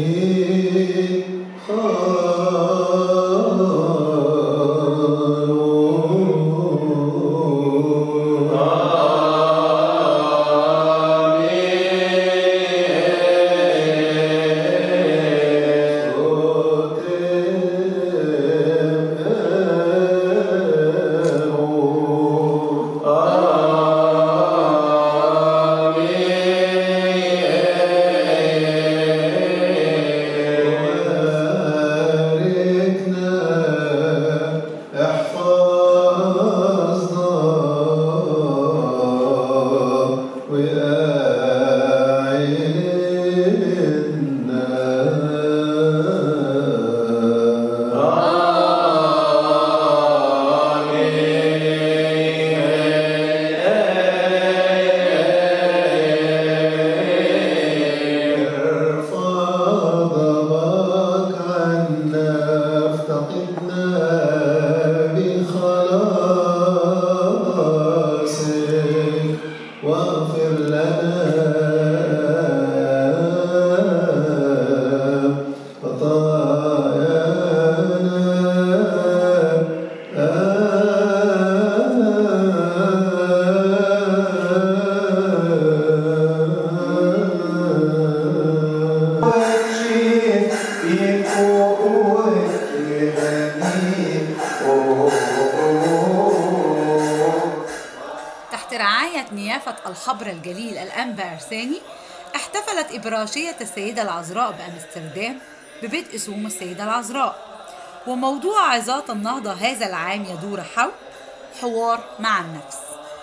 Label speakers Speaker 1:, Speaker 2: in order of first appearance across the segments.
Speaker 1: تحت رعاية نيافة الحبر الجليل الأنبا أرساني احتفلت إبراشية السيدة العذراء بأمستردام ببدء صوم السيدة العذراء وموضوع عظات النهضة هذا العام يدور حول حوار مع النفس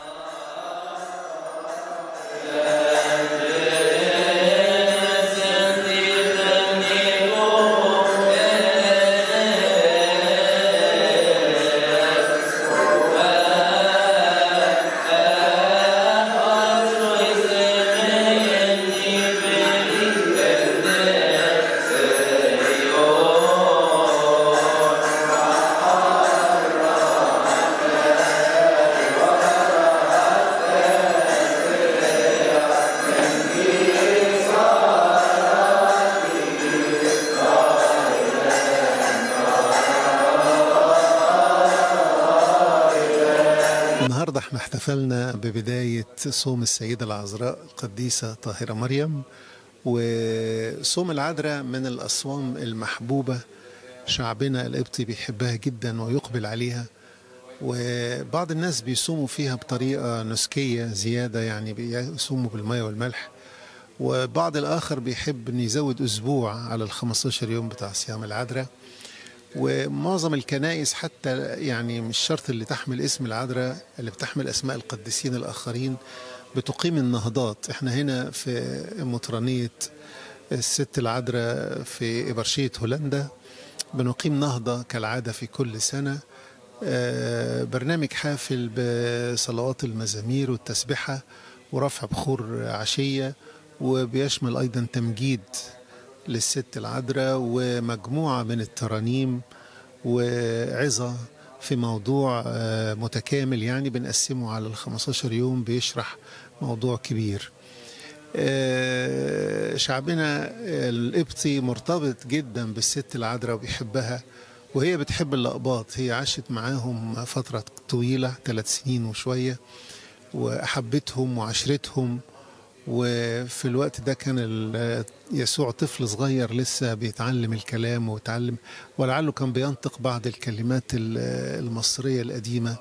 Speaker 2: النهارده احنا احتفلنا ببداية صوم السيدة العذراء القديسة طاهرة مريم وصوم العذراء من الأصوام المحبوبة شعبنا القبطي بيحبها جدا ويقبل عليها وبعض الناس بيصوموا فيها بطريقة نسكية زيادة يعني بيصوموا بالمية والملح وبعض الآخر بيحب إن يزود أسبوع على ال 15 يوم بتاع صيام العذراء ومعظم الكنائس حتى يعني مش شرط اللي تحمل اسم العذراء اللي بتحمل اسماء القديسين الاخرين بتقيم النهضات احنا هنا في مطرانيه الست العذراء في إبرشية هولندا بنقيم نهضة كالعادة في كل سنة آه، برنامج حافل بصلوات المزامير والتسبحة ورفع بخور عشية وبيشمل أيضا تمجيد للست العذراء ومجموعة من الترانيم وعظة في موضوع آه، متكامل يعني بنقسمه على ال 15 يوم بيشرح موضوع كبير آه، شعبنا القبطي مرتبط جدا بالست العذراء وبيحبها وهي بتحب الأقباط هي عاشت معاهم فترة طويلة ثلاث سنين وشوية وأحبتهم وعشرتهم وفي الوقت ده كان ال- يسوع طفل صغير لسه بيتعلم الكلام ويتعلم ولعله كان بينطق بعض الكلمات ال- المصرية القديمة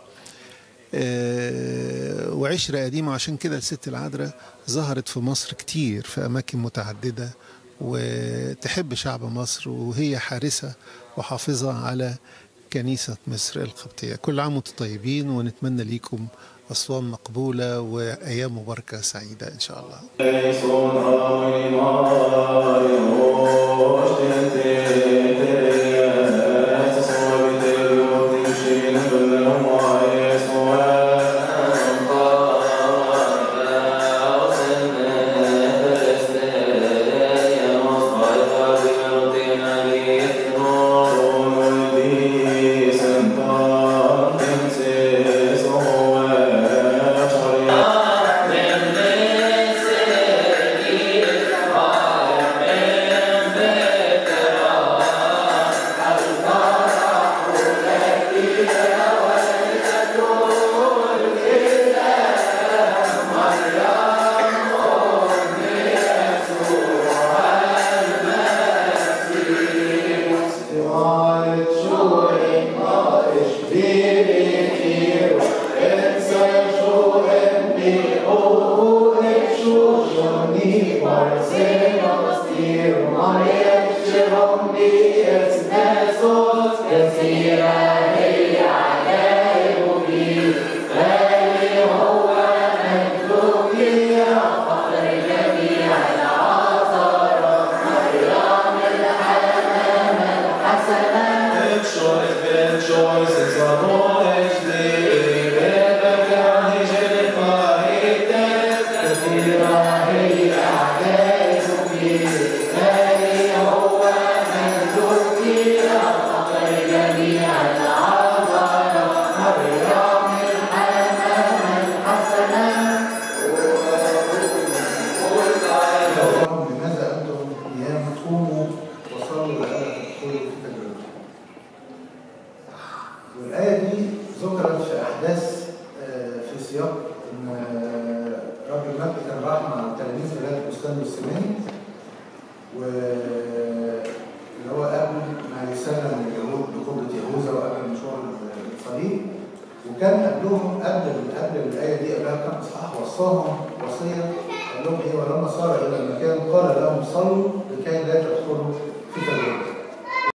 Speaker 2: آه، وعشرة قديمة عشان كده الست العذراء ظهرت في مصر كتير في أماكن متعددة وتحب شعب مصر وهي حارسة وحافظة على كنيسة مصر القبطية كل عام وانتم طيبين ونتمنى ليكم أصوام مقبولة وأيام مباركة سعيدة إن شاء الله
Speaker 3: Amen. لماذا أنتم أيام تقوموا وصلوا لألا تدخلوا في تجربة والآية دي ذكرت في أحداث آه، في سياق إن آه، رب المجد كان راح مع التلاميذ في بلاد البستان والسماني واللي هو قبل ما يسلم اليهود بقبة يهوذا وقبل مشوار الصليب وكان قبلهم قبل قبل الآية دي قبلها كم إصحاح وصاهم وصية قال لهم إيه ولما صار إلى المكان قال لهم صلوا